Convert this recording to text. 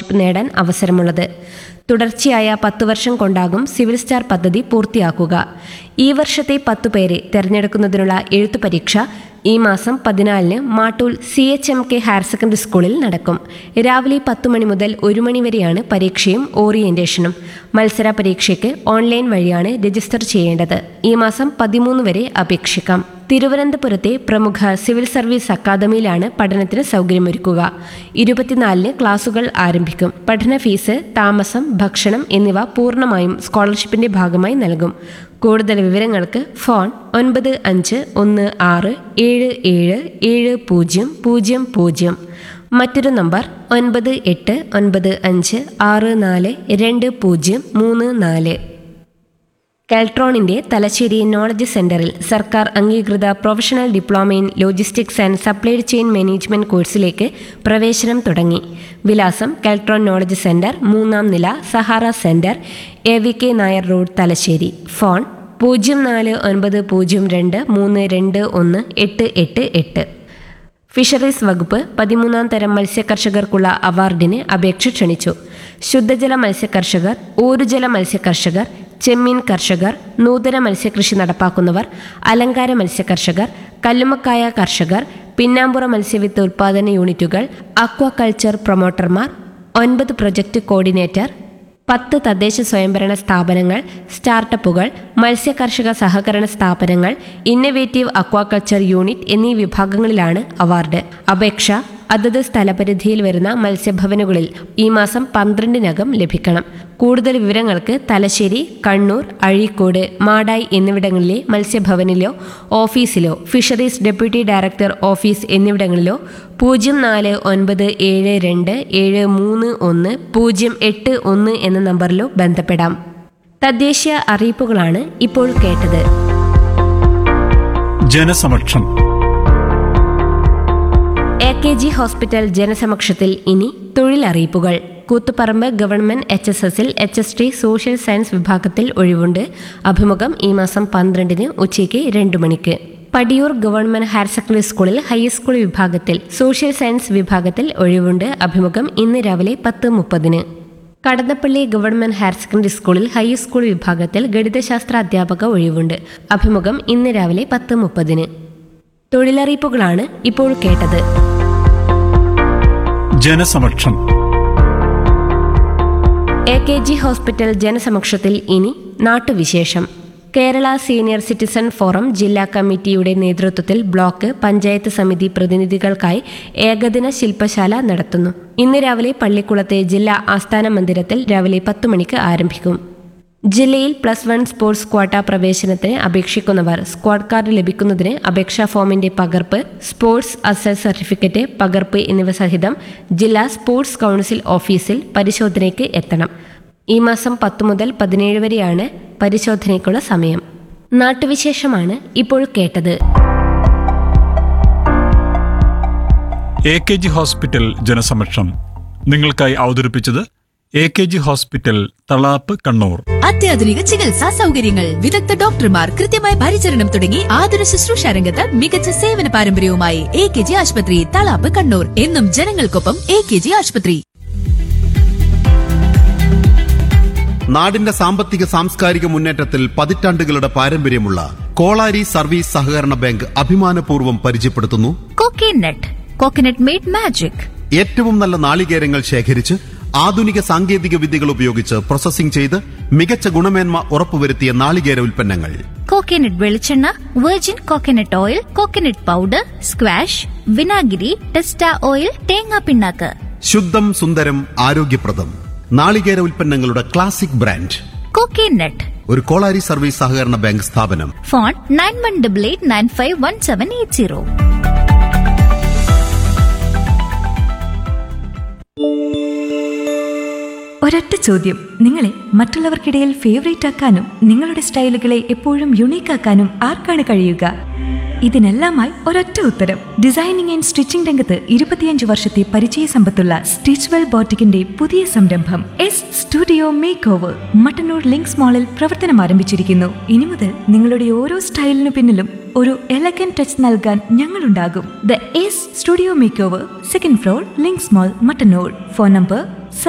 scholarship നേടാൻ അവസരമുള്ളത് തുടർച്ചയായ പത്തു വർഷം കൊണ്ടാകും സിവിൽ സ്റ്റാർ പദ്ധതി പൂർത്തിയാക്കുക ഈ വർഷത്തെ പത്തു പേരെ തെരഞ്ഞെടുക്കുന്നതിനുള്ള എഴുത്തു പരീക്ഷ ഈ മാസം പതിനാലിന് Mattool C H M K higher secondary സ്കൂളിൽ നടക്കും രാവിലെ പത്തു മണി മുതൽ ഒരു മണി വരെയാണ് പരീക്ഷയും ഓറിയന്റേഷനും മത്സര പരീക്ഷയ്ക്ക് ഓൺലൈൻ വഴിയാണ് രജിസ്റ്റർ ചെയ്യേണ്ടത് ഈ മാസം പതിമൂന്ന് വരെ അപേക്ഷിക്കാം തിരുവനന്തപുരത്തെ പ്രമുഖ സിവിൽ സർവീസ് അക്കാദമിയിലാണ് പഠനത്തിന് സൗകര്യമൊരുക്കുക ഇരുപത്തിനാലിന് ക്ലാസുകൾ ആരംഭിക്കും പഠന ഫീസ് താമസം ഭക്ഷണം എന്നിവ പൂർണ്ണമായും സ്കോളർഷിപ്പിന്റെ ഭാഗമായി നൽകും കൂടുതൽ വിവരങ്ങൾക്ക് ഫോൺ ഒൻപത് അഞ്ച് ഒന്ന് ആറ് ഏഴ് ഏഴ് ഏഴ് പൂജ്യം പൂജ്യം പൂജ്യം മറ്റൊരു നമ്പർ ഒൻപത് എട്ട് ഒൻപത് അഞ്ച് ആറ് നാല് രണ്ട് പൂജ്യം മൂന്ന് നാല് കാൽട്രോണിന്റെ തലശ്ശേരി നോളജ് സെന്ററിൽ സർക്കാർ അംഗീകൃത professional diploma in logistics and supply chain management കോഴ്സിലേക്ക് പ്രവേശനം തുടങ്ങി വിലാസം കാൽട്രോൺ നോളജ് സെന്റർ മൂന്നാം നില Sahara centre A V K Nair road Thalassery phone പൂജ്യം നാല് ഒൻപത് പൂജ്യം രണ്ട് മൂന്ന് രണ്ട് ഒന്ന് എട്ട് എട്ട് എട്ട് ഫിഷറീസ് വകുപ്പ് പതിമൂന്നാം തരം മത്സ്യകർഷകർക്കുള്ള അവാർഡിന് അപേക്ഷ ക്ഷണിച്ചു ശുദ്ധജല മത്സ്യകർഷകർ ഊരുജല മത്സ്യകർഷകർ ചെമ്മീൻ കർഷകർ നൂതന മത്സ്യകൃഷി നടപ്പാക്കുന്നവർ അലങ്കാര മത്സ്യകർഷകർ കല്ലുമക്കായ കർഷകർ പിന്നാമ്പുറ മത്സ്യവിത്ത് ഉൽപാദന യൂണിറ്റുകൾ അക്വാകൾച്ചർ പ്രൊമോട്ടർമാർ ഒൻപത് പ്രൊജക്ട് കോർഡിനേറ്റർ പത്ത് തദ്ദേശ സ്വയംഭരണ സ്ഥാപനങ്ങൾ സ്റ്റാർട്ടപ്പുകൾ മത്സ്യകർഷക സഹകരണ സ്ഥാപനങ്ങൾ ഇന്നവേറ്റീവ് അക്വാകൾച്ചർ യൂണിറ്റ് എന്നീ വിഭാഗങ്ങളിലാണ് അവാർഡ് അപേക്ഷ അതത് സ്ഥലപരിധിയിൽ വരുന്ന മത്സ്യഭവനുകളിൽ ഈ മാസം പന്ത്രണ്ടിനകം ലഭിക്കണം കൂടുതൽ വിവരങ്ങൾക്ക് തലശ്ശേരി കണ്ണൂർ അഴീക്കോട് മാടായി എന്നിവിടങ്ങളിലെ മത്സ്യഭവനിലോ ഓഫീസിലോ ഫിഷറീസ് ഡെപ്യൂട്ടി ഡയറക്ടർ ഓഫീസ് എന്നിവിടങ്ങളിലോ പൂജ്യം നാല് ഒൻപത് ഏഴ് രണ്ട് ഏഴ് മൂന്ന് ഒന്ന് പൂജ്യം എട്ട് ഒന്ന് എന്ന നമ്പറിലോ ബന്ധപ്പെടാം തദ്ദേശീയ അറിയിപ്പുകളാണ് ഇപ്പോൾ കേട്ടത് Janasamaksham A K G hospital ജനസമക്ഷത്തിൽ ഇനി തൊഴിലറിയിപ്പുകൾ കൂത്തുപറമ്പ് ഗവൺമെന്റ് എച്ച് എസ് എസിൽ H S T social science വിഭാഗത്തിൽ ഒഴിവുണ്ട് അഭിമുഖം ഈ മാസം പന്ത്രണ്ടിന് ഉച്ചയ്ക്ക് രണ്ട് മണിക്ക് പടിയൂർ ഗവൺമെന്റ് ഹയർ സെക്കൻഡറി സ്കൂളിൽ ഹൈസ്കൂൾ വിഭാഗത്തിൽ സോഷ്യൽ സയൻസ് വിഭാഗത്തിൽ ഒഴിവുണ്ട് അഭിമുഖം ഇന്ന് രാവിലെ പത്ത് മുപ്പതിന് കടന്നപ്പള്ളി ഗവൺമെന്റ് ഹയർ സെക്കൻഡറി സ്കൂളിൽ ഹൈസ്കൂൾ വിഭാഗത്തിൽ ഗണിതശാസ്ത്ര അധ്യാപക ഒഴിവുണ്ട് അഭിമുഖം ഇന്ന് രാവിലെ പത്ത് മുപ്പതിന് തൊഴിലറിയിപ്പുകളാണ് ഇപ്പോൾ കേട്ടത് Janasamaksham A K G hospital ജനസമക്ഷത്തിൽ ഇനി നാട്ടുവിശേഷം കേരള സീനിയർ സിറ്റിസൺ ഫോറം ജില്ലാ കമ്മിറ്റിയുടെ നേതൃത്വത്തിൽ ബ്ലോക്ക് പഞ്ചായത്ത് സമിതി പ്രതിനിധികൾക്കായി ഏകദിന ശില്പശാല നടത്തുന്നു ഇന്ന് രാവിലെ പള്ളിക്കുളത്തെ ജില്ലാ ആസ്ഥാന മന്ദിരത്തിൽ രാവിലെ പത്ത് മണിക്ക് ആരംഭിക്കും ജില്ലയിൽ പ്ലസ് വൺ സ്പോർട്സ് ക്വാട്ട പ്രവേശനത്തിന് അപേക്ഷിക്കുന്നവർ സ്ക്വാഡ് കാർഡ് ലഭിക്കുന്നതിന് അപേക്ഷാ ഫോമിന്റെ പകർപ്പ് സ്പോർട്സ് അസസ് സർട്ടിഫിക്കറ്റ് പകർപ്പ് എന്നിവ സഹിതം ജില്ലാ സ്പോർട്സ് കൗൺസിൽ ഓഫീസിൽ പരിശോധനയ്ക്ക് എത്തണം ഈ മാസം പത്ത് മുതൽ പതിനേഴ് വരെയാണ് പരിശോധനയ്ക്കുള്ള സമയം നാട്ടുവിശേഷമാണ് ഇപ്പോൾ കേട്ടത് A K G hospital Janasamaksham നിങ്ങൾക്കായി അവതരിപ്പിച്ചത് A K G hospital Thalap Kannur അത്യാധുനിക ചികിത്സാ സൗകര്യങ്ങൾ വിദഗ്ധ ഡോക്ടർമാർ കൃത്യമായ പരിചരണം തുടങ്ങി ആതുര ശുശ്രൂഷ രംഗത്ത് മികച്ച സേവന പാരമ്പര്യവുമായി എ കെ ജി ആശുപത്രി തളാപ്പ് കണ്ണൂർ എന്നും ജനങ്ങൾക്കൊപ്പം എ കെ ജി ആശുപത്രി നാടിന്റെ സാമ്പത്തിക സാംസ്കാരിക മുന്നേറ്റത്തിൽ പതിറ്റാണ്ടുകളുടെ പാരമ്പര്യമുള്ള കോളാരി സർവീസ് സഹകരണ ബാങ്ക് അഭിമാനപൂർവ്വം പരിചയപ്പെടുത്തുന്നു കോക്കേനട്ട് കോക്കനട്ട് മെയ്ഡ് മാജിക് ഏറ്റവും നല്ല നാളികേരങ്ങൾ ശേഖരിച്ച് ആധുനിക സാങ്കേതിക വിദ്യകൾ ഉപയോഗിച്ച് പ്രോസസ്സിംഗ് ചെയ്ത് മികച്ച ഗുണമേന്മ ഉറപ്പുവരുത്തിയ നാളികേര ഉൽപ്പന്നങ്ങൾ കോക്കനട്ട് വെളിച്ചെണ്ണ virgin coconut oil coconut powder squash വിനാഗിരി ടെസ്റ്റ ഓയിൽ തേങ്ങാ പിണ്ണാക്ക് ശുദ്ധം സുന്ദരം ആരോഗ്യപ്രദം നാളികേര ഉൽപ്പന്നങ്ങളുടെ ക്ലാസിക് ബ്രാൻഡ് കോക്കനട്ട് ഒരു കോളാരി സർവീസ് സഹകരണ ബാങ്ക് സ്ഥാപനം phone nine one double eight nine five one seven eight zero ഒരൊറ്റ ചോദ്യം നിങ്ങളെ മറ്റുള്ളവർക്കിടയിൽ ഫേവറേറ്റ് ആക്കാനും നിങ്ങളുടെ സ്റ്റൈലുകളെ എപ്പോഴും യുണീക്ക് ആക്കാനും ആർക്കാണ് കഴിയുക ഇതിനെല്ലാമായി ഒരൊറ്റ ഉത്തരം ഡിസൈനിങ് ആൻഡ് സ്റ്റിച്ചിംഗ് രംഗത്ത് ഇരുപത്തിയഞ്ച് വർഷത്തെ പരിചയ സമ്പത്തുള്ള സ്റ്റിച്ച്വെൽ ബോട്ടിക്കിന്റെ പുതിയ സംരംഭം S studio makeover Mattannur Links മാളിൽ പ്രവർത്തനം ആരംഭിച്ചിരിക്കുന്നു ഇനി മുതൽ നിങ്ങളുടെ ഓരോ സ്റ്റൈലിനു പിന്നിലും ഒരു എലഗൻ ടച്ച് നൽകാൻ ഞങ്ങളുണ്ടാകും the S studio makeover second floor Links mall Mattannur phone number